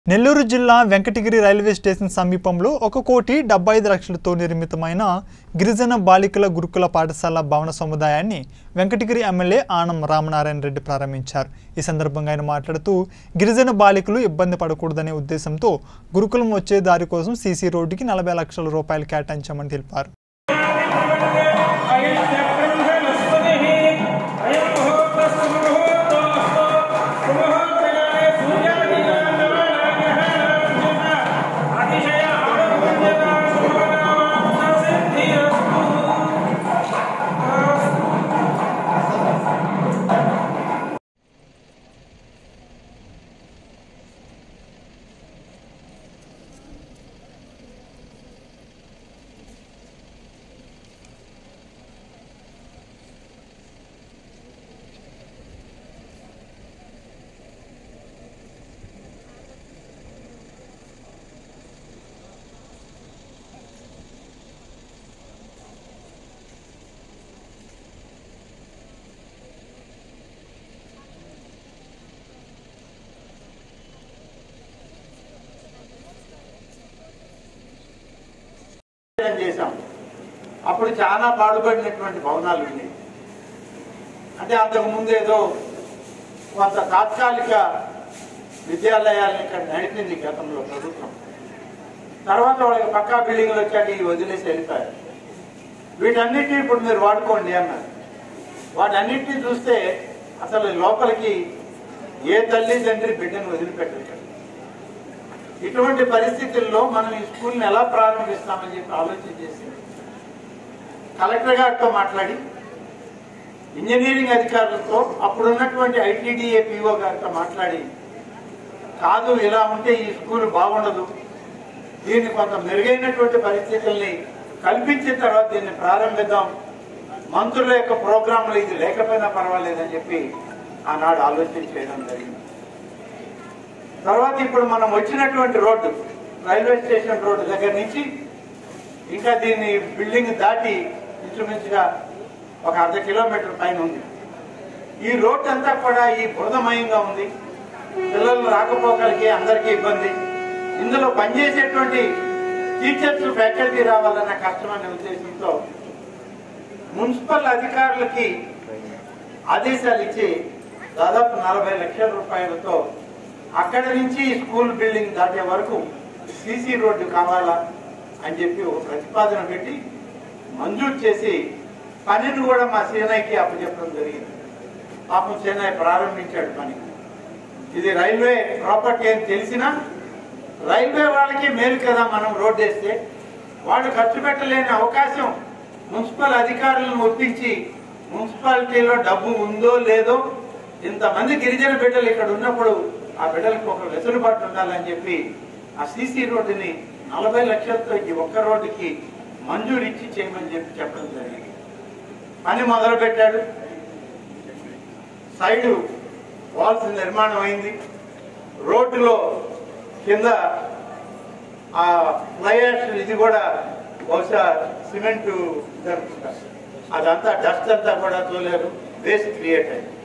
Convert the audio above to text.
నెల్లూరు జిల్లా Venkatagiri railway station సమీపంలో ఒక కోటి డెబ్బై ఐదు లక్షలతో నిర్మితమైన గిరిజన బాలికల గురుకుల పాఠశాల భవన సముదాయాన్ని వెంకటగిరి ఎమ్మెల్యే ఆనం రామనారాయణ రెడ్డి ప్రారంభించారు ఈ సందర్భంగా ఆయన మాట్లాడుతూ గిరిజన బాలికలు ఇబ్బంది పడకూడదనే ఉద్దేశంతో గురుకులం వచ్చే దారి కోసం సీసీ రోడ్డుకి నలభై లక్షల రూపాయలు కేటాయించామని తెలిపారు ప్రయత్నం చేశాం అప్పుడు చాలా పాడుపడినటువంటి భవనాలు ఉన్నాయి అంటే అంతకు ముందు ఏదో కొంత తాత్కాలిక విద్యాలయాలను ఇక్కడ నడిపింది గతంలో ప్రభుత్వం తర్వాత వాళ్ళకి పక్కా బిల్డింగ్లు వచ్చాక ఇవి వదిలేసి వెళ్ళిపోయారు వీటన్నిటిని ఇప్పుడు మీరు వాడుకోండి అన్నారు వాటన్నిటిని చూస్తే అసలు లోపలికి ఏ తల్లి తండ్రి బిడ్డను వదిలిపెట్టరు ఇటువంటి పరిస్థితుల్లో మనం ఈ స్కూల్ని ఎలా ప్రారంభిస్తామని చెప్పి ఆలోచన చేసి కలెక్టర్ గారితో మాట్లాడి ఇంజనీరింగ్ అధికారులతో అప్పుడున్నటువంటి ఐటీడీఏ పిఓ గారితో మాట్లాడి కాదు ఇలా ఉంటే ఈ స్కూల్ బాగుండదు దీన్ని కొంత మెరుగైనటువంటి పరిస్థితుల్ని కల్పించిన తర్వాత దీన్ని ప్రారంభిద్దాం మంత్రుల యొక్క ప్రోగ్రాంలు ఇది లేకపోయినా పర్వాలేదని చెప్పి ఆనాడు ఆలోచన చేయడం జరిగింది తర్వాత ఇప్పుడు మనం వచ్చినటువంటి రోడ్డు రైల్వే స్టేషన్ రోడ్డు దగ్గర నుంచి ఇంకా దీన్ని బిల్డింగ్ దాటి ఇంచుమించుగా ఒక అర్ధ కిలోమీటర్ పైన ఉంది ఈ రోడ్డు అంతా కూడా ఈ బురదమయంగా ఉంది పిల్లలు రాకపోకలకి అందరికీ ఇబ్బంది ఇందులో పనిచేసేటువంటి టీచర్స్ ఫ్యాకల్టీ రావాలన్న కష్టమనే ఉద్దేశంతో మున్సిపల్ అధికారులకి ఆదేశాలు ఇచ్చి దాదాపు నలభై లక్షల రూపాయలతో అక్కడి నుంచి స్కూల్ బిల్డింగ్ దాటే వరకు సీసీ రోడ్డు కావాలా అని చెప్పి ఒక ప్రతిపాదన పెట్టి మంజూరు చేసి పనిని కూడా మా సేనాయికి అప్పచెప్పడం జరిగింది పాపం సేనాయి ప్రారంభించాడు పని ఇది రైల్వే ప్రాపర్టీ అని తెలిసినా రైల్వే వాళ్ళకి మేలు కదా మనం రోడ్డు వేస్తే వాళ్ళు ఖర్చు పెట్టలేని అవకాశం మున్సిపల్ అధికారులను ఒప్పించి మున్సిపాలిటీలో డబ్బు ఉందో లేదో ఇంతమంది గిరిజన బిడ్డలు ఇక్కడ ఉన్నప్పుడు ఆ బిడ్డలకు ఒక వెసులుబాటు ఉండాలని చెప్పి ఆ సీసీ రోడ్డుని నలభై లక్షలతో ఈ ఒక్క రోడ్డుకి మంజూరు ఇచ్చి చేయమని చెప్పి చెప్పడం జరిగింది పని మొదలు పెట్టాడు సైడు వాల్స్ నిర్మాణం అయింది రోడ్డులో కింద ఆ ఫ్లై యాష్ ఇది కూడా బహుశా సిమెంట్ అదంతా డస్ట్ అంతా కూడా తోలేరు వేస్ట్ క్రియేట్ అయింది